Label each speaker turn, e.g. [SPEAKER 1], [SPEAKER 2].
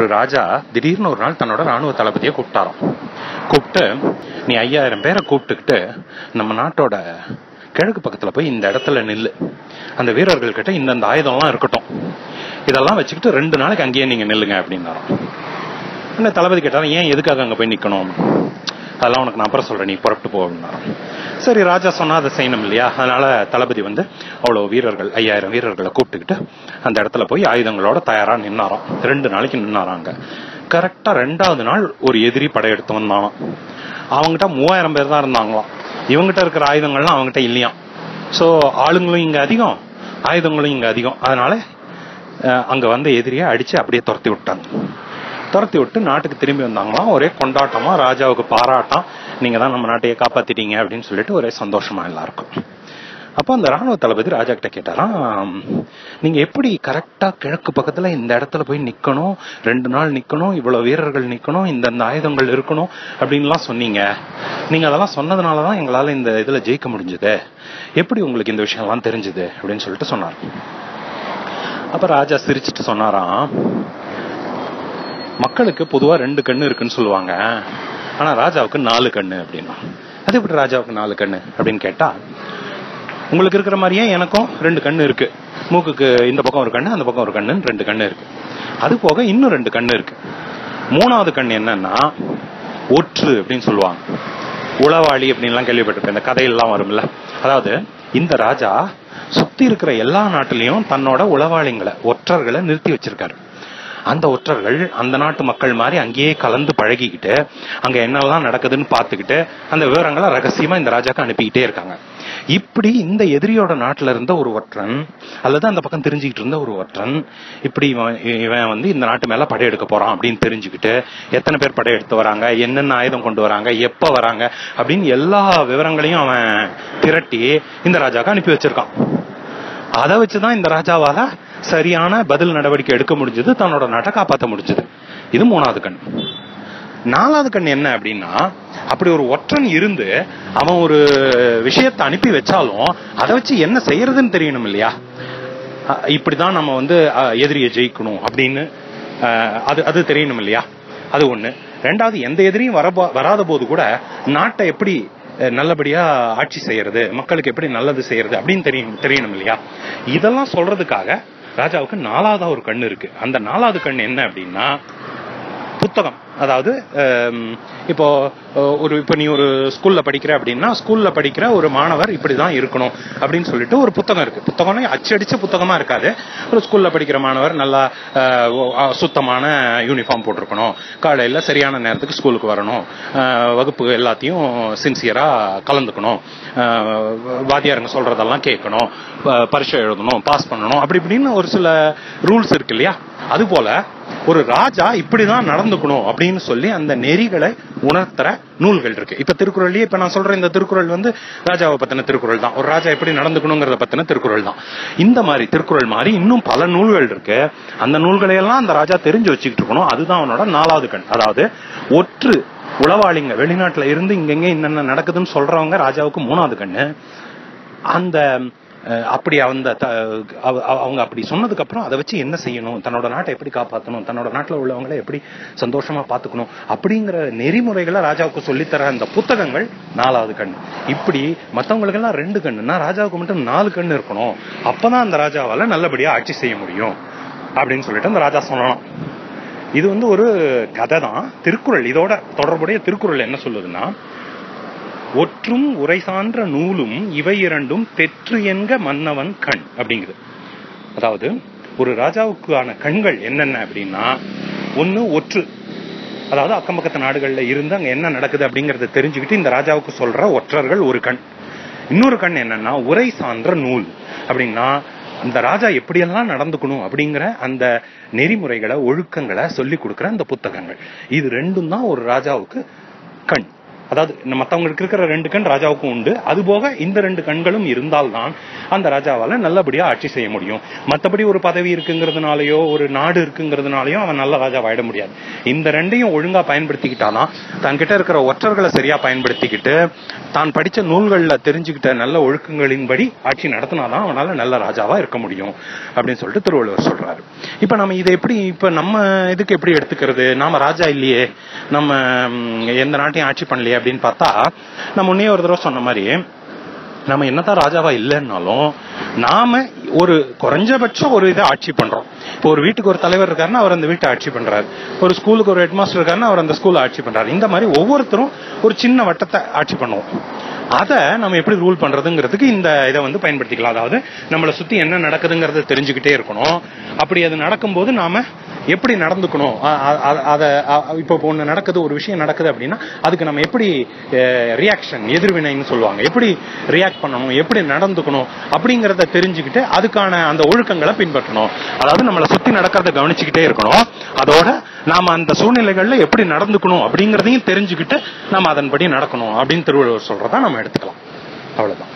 [SPEAKER 1] ஒரு ராஜா திடீர்னு ஒரு நாள் தன்னோட ராணுவ தளபதியை கூப்பிட்டாராம் கூப்பிட்டு நீ ஐயாயிரம் பேரை கூப்பிட்டுக்கிட்டு நம்ம நாட்டோட கிழக்கு பக்கத்துல போய் இந்த இடத்துல நில்லு அந்த வீரர்கள் கிட்ட இந்தந்த ஆயுதம்லாம் இருக்கட்டும் இதெல்லாம் வச்சுக்கிட்டு ரெண்டு நாளைக்கு அங்கேயே நீங்க நில்லுங்க அப்படின்னாராம் என்ன தளபதி கேட்டாலும் ஏன் எதுக்காக அங்க போய் நிக்கணும் அதெல்லாம் உனக்கு நான் அப்புறம் சொல்றேன் நீ புறப்பட்டு போ அப்படின்னாராம் சரி ராஜா சொன்னா அதை செய்யணும் இல்லையா அதனால தளபதி வந்து அவ்வளவு வீரர்கள் ஐயாயிரம் வீரர்களை கூப்பிட்டுக்கிட்டு அந்த இடத்துல போய் ஆயுதங்களோட தயாரா நின்னாராம் ரெண்டு நாளைக்கு நின்னாராங்க கரெக்டா ரெண்டாவது நாள் ஒரு எதிரி படையெடுத்து வந்தானாம் அவங்ககிட்ட மூவாயிரம் பேர் தான் இருந்தாங்களாம் இவங்ககிட்ட இருக்கிற ஆயுதங்கள்லாம் அவங்ககிட்ட இல்லையாம் சோ ஆளுங்களும் இங்க அதிகம் ஆயுதங்களும் இங்க அதிகம் அதனால அஹ், அங்க வந்த எதிரியை அடிச்சு அப்படியே துரத்தி விட்டாங்க துரத்தி விட்டு நாட்டுக்கு திரும்பி வந்தாங்களாம் ஒரே கொண்டாட்டமா ராஜாவுக்கு பாராட்டம் நீங்க தான் நம்ம நாட்டையே காப்பாத்திட்டீங்க அப்படின்னு சொல்லிட்டு ஒரே சந்தோஷமா எல்லாருக்கும் அப்போ அந்த ராணுவ தளபதி ராஜா கிட்ட கேட்டாராம் நீங்க எப்படி கரெக்டா கிழக்கு பக்கத்துல இந்த இடத்துல போய் நிக்கணும் ரெண்டு நாள் நிக்கணும் இவ்வளவு வீரர்கள் நிக்கணும் இந்த இந்த ஆயுதங்கள் இருக்கணும் அப்படின்லாம் சொன்னீங்க நீங்க அதெல்லாம் சொன்னதுனாலதான் எங்களால இந்த இதுல ஜெயிக்க முடிஞ்சது எப்படி உங்களுக்கு இந்த விஷயம்லாம் தெரிஞ்சது அப்படின்னு சொல்லிட்டு சொன்னார் அப்ப ராஜா சிரிச்சிட்டு சொன்னாராம் மக்களுக்கு பொதுவா ரெண்டு கண்ணு இருக்குன்னு சொல்லுவாங்க ஆனா ராஜாவுக்கு நாலு கண்ணு அப்படின்னா அது எப்படி ராஜாவுக்கு நாலு கண்ணு அப்படின்னு கேட்டா உங்களுக்கு இருக்கிற மாதிரியே எனக்கும் ரெண்டு கண்ணு இருக்கு மூக்குக்கு இந்த பக்கம் ஒரு கண்ணு அந்த பக்கம் ஒரு கண்ணுன்னு ரெண்டு கண்ணு இருக்கு அது போக இன்னும் ரெண்டு கண்ணு இருக்கு மூணாவது கண்ணு என்னன்னா ஒற்று அப்படின்னு சொல்லுவாங்க உளவாளி அப்படின்லாம் கேள்விப்பட்டிருப்பேன் இந்த கதையெல்லாம் வரும்ல அதாவது இந்த ராஜா சுத்தி இருக்கிற எல்லா நாட்டிலையும் தன்னோட உளவாளிங்களை ஒற்றர்களை நிறுத்தி வச்சிருக்காரு அந்த ஒற்றர்கள் அந்த நாட்டு மக்கள் மாதிரி அங்கேயே கலந்து பழகிக்கிட்டு அங்க என்னெல்லாம் நடக்குதுன்னு பார்த்துக்கிட்டு அந்த விவரங்களை ரகசியமா இந்த ராஜாக்கு அனுப்பிக்கிட்டே இருக்காங்க இப்படி இந்த எதிரியோட நாட்டுல இருந்த ஒரு ஒற்றன் அல்லது அந்த பக்கம் தெரிஞ்சுக்கிட்டு இருந்த ஒரு ஒற்றன் இப்படி இவன் இவன் வந்து இந்த நாட்டு மேல படையெடுக்க போறான் அப்படின்னு தெரிஞ்சுக்கிட்டு எத்தனை பேர் படையெடுத்து வராங்க என்னென்ன ஆயுதம் கொண்டு வராங்க எப்ப வராங்க அப்படின்னு எல்லா விவரங்களையும் அவன் திரட்டி இந்த ராஜாக்கு அனுப்பி வச்சிருக்கான் அதை வச்சுதான் இந்த ராஜாவால சரியான பதில் நடவடிக்கை எடுக்க முடிஞ்சது தன்னோட நாட்டை காப்பாற்ற முடிஞ்சது இது மூணாவது கண் நாலாவது கண் என்ன அப்படின்னா அப்படி ஒரு ஒற்றன் இருந்து அவன் ஒரு விஷயத்தை அனுப்பி வச்சாலும் அதை வச்சு என்ன செய்யறதுன்னு தெரியணும் இல்லையா அஹ் இப்படிதான் நம்ம வந்து அஹ், எதிரியை ஜெயிக்கணும் அப்படின்னு அஹ், அது அது தெரியணும் இல்லையா அது ஒண்ணு ரெண்டாவது எந்த எதிரியும் வர வராத போது கூட நாட்டை எப்படி அஹ், நல்லபடியா ஆட்சி செய்யறது மக்களுக்கு எப்படி நல்லது செய்யறது அப்படின்னு தெரியும் தெரியணும் இல்லையா இதெல்லாம் சொல்றதுக்காக ராஜாவுக்கு நாலாவதா ஒரு கண்ணு இருக்கு அந்த நாலாவது கண் என்ன அப்படின்னா புத்தகம் அதாவது ஹம், இப்போ அஹ், ஒரு இப்போ நீ ஒரு ஸ்கூல்ல படிக்கிற அப்படின்னா ஸ்கூல்ல படிக்கிற ஒரு மாணவர் இப்படிதான் இருக்கணும் அப்படின்னு சொல்லிட்டு ஒரு புத்தகம் இருக்கு புத்தகம்னா அச்சடிச்ச புத்தகமா இருக்காது ஒரு ஸ்கூல்ல படிக்கிற மாணவர் நல்லா அஹ், ஒ- அஹ், சுத்தமான யூனிஃபார்ம் போட்டிருக்கணும் காலையில சரியான நேரத்துக்கு ஸ்கூலுக்கு வரணும் அஹ், வகுப்பு எல்லாத்தையும் சின்சியரா கலந்துக்கணும் அஹ், வாத்தியாருங்க சொல்றதெல்லாம் கேட்கணும் ப- பரீட்சை எழுதணும் பாஸ் பண்ணணும் அப்படி இப்படின்னு ஒரு சில ரூல்ஸ் இருக்கு இல்லையா அது போல ஒரு ராஜா இப்படிதான் நடந்துக்கணும் அப்படின்னு சொல்லி அந்த நெறிகளை உணர்த்துற நூல்கள் இருக்கு இப்ப திருக்குறள்லயே இப்ப நான் சொல்ற இந்த திருக்குறள் வந்து ராஜாவை பத்தின திருக்குறள் தான் ஒரு ராஜா எப்படி நடந்துக்கணுங்கிறத பத்தின திருக்குறள் தான் இந்த மாதிரி திருக்குறள் மாதிரி இன்னும் பல நூல்கள் இருக்கு அந்த நூல்களை எல்லாம் அந்த ராஜா தெரிஞ்சு வச்சுக்கிட்டு இருக்கணும் அதுதான் அவனோட நாலாவது கண் அதாவது ஒற்று உளவாளிங்க வெளிநாட்டுல இருந்து இங்கங்க என்னென்ன நடக்குதுன்னு சொல்றவங்க ராஜாவுக்கு மூணாவது கண்ணு அந்த அஹ், அப்படி அந்த த- அவ- அவ- அவங்க அப்படி சொன்னதுக்கு அப்புறம் அதை வச்சு என்ன செய்யணும் தன்னோட நாட்டை எப்படி காப்பாற்றணும் தன்னோட நாட்டுல உள்ளவங்களை எப்படி சந்தோஷமா பாத்துக்கணும் அப்படிங்கிற நெறிமுறைகளை ராஜாவுக்கு சொல்லித்தர அந்த புத்தகங்கள் நாலாவது கண் இப்படி மத்தவங்களுக்கெல்லாம் ரெண்டு கண்ணுன்னா ராஜாவுக்கு மட்டும் நாலு கண்ணு இருக்கணும் அப்பதான் அந்த ராஜாவால நல்லபடியா ஆட்சி செய்ய முடியும் அப்படின்னு சொல்லிட்டு அந்த ராஜா சொல்லலாம் இது வந்து ஒரு கதை தான் திருக்குறள் இதோட தொடர்புடைய திருக்குறள் என்ன சொல்லுதுன்னா ஒற்றும் உரை சான்ற நூலும் இவை இரண்டும் பெற்று என்க மன்னவன் கண் அப்படிங்குது அதாவது ஒரு ராஜாவுக்கான கண்கள் என்னென்ன அப்படின்னா ஒண்ணு ஒற்று அதாவது அக்கம் பக்கத்து நாடுகள்ல இருந்து அங்க என்ன நடக்குது அப்படிங்கறத தெரிஞ்சுக்கிட்டு இந்த ராஜாவுக்கு சொல்ற ஒற்றர்கள் ஒரு கண் இன்னொரு கண் என்னன்னா உரை சான்ற நூல் அப்படின்னா அந்த ராஜா எப்படியெல்லாம் நடந்துக்கணும் அப்படிங்கிற அந்த நெறிமுறைகளை ஒழுக்கங்களை சொல்லி கொடுக்கிற அந்த புத்தகங்கள் இது ரெண்டும் தான் ஒரு ராஜாவுக்கு கண் அதாவது இந்த மத்தவங்களுக்கு இருக்கிற ரெண்டு கண் ராஜாவுக்கும் உண்டு அது போக இந்த ரெண்டு கண்களும் இருந்தால்தான் அந்த ராஜாவால நல்லபடியா ஆட்சி செய்ய முடியும் மத்தபடி ஒரு பதவி இருக்குங்கிறதுனாலயோ ஒரு நாடு இருக்குங்கிறதுனாலயோ அவன் நல்ல ராஜாவாயிட முடியாது இந்த ரெண்டையும் ஒழுங்கா பயன்படுத்திக்கிட்டாதான் தன்கிட்ட இருக்கிற ஒற்றர்களை சரியா பயன்படுத்திக்கிட்டு தான் படிச்ச நூல்கள்ல தெரிஞ்சுக்கிட்ட நல்ல ஒழுக்கங்களின்படி ஆட்சி நடத்தினாதான் அவனால நல்ல ராஜாவா இருக்க முடியும் அப்படின்னு சொல்லிட்டு திருவள்ளுவர் சொல்றாரு இப்ப நம்ம இதை எப்படி இப்ப நம்ம இதுக்கு எப்படி எடுத்துக்கிறது நாம ராஜா இல்லையே நம்ம ம், எந்த நாட்டையும் ஆட்சி பண்ணலையே அப்படின்னு பார்த்தா நம்ம முன்னே ஒரு தடவை சொன்ன மாதிரி நம்ம என்னதான் ராஜாவா இல்லைன்னாலும் நாம ஒரு குறைஞ்சபட்சம் ஒரு இதை ஆட்சி பண்றோம் இப்போ ஒரு வீட்டுக்கு ஒரு தலைவர் இருக்காருன்னா அவர் அந்த வீட்டை ஆட்சி பண்றாரு ஒரு ஸ்கூலுக்கு ஒரு ஹெட்மாஸ்டர் இருக்காருன்னா அவர் அந்த ஸ்கூலை ஆட்சி பண்றாரு இந்த மாதிரி ஒவ்வொருத்தரும் ஒரு சின்ன வட்டத்தை ஆட்சி பண்ணுவோம் அதை நம்ம எப்படி ரூல் பண்றதுங்கிறதுக்கு இந்த இதை வந்து பயன்படுத்திக்கலாம் அதாவது நம்மளை சுத்தி என்ன நடக்குதுங்கிறத தெரிஞ்சுக்கிட்டே இருக்கணும் அப்படி அது நடக்கும்போது நாம எப்படி நடந்துக்கணும் அ- அ- அ- அத அ- இப்போ ஒண்ணு நடக்குது ஒரு விஷயம் நடக்குது அப்படின்னா அதுக்கு நம்ம எப்படி ரியாக்ஷன் எதிர்வினைன்னு சொல்லுவாங்க எப்படி ரியாக்ட் பண்ணணும் எப்படி நடந்துக்கணும் அப்படிங்கறத தெரிஞ்சுக்கிட்டு அதுக்கான அந்த ஒழுக்கங்களை பின்பற்றணும் அதாவது நம்மளை சுத்தி நடக்கிறத கவனிச்சுக்கிட்டே இருக்கணும் அதோட நாம அந்த சூழ்நிலைகள்ல எப்படி நடந்துக்கணும் அப்படிங்கறதையும் தெரிஞ்சுக்கிட்டு நம்ம அதன்படி நடக்கணும் அப்படின்னு திருவள்ளுவர் சொல்றதா நம்ம எடுத்துக்கலாம் அவ்வளவுதான்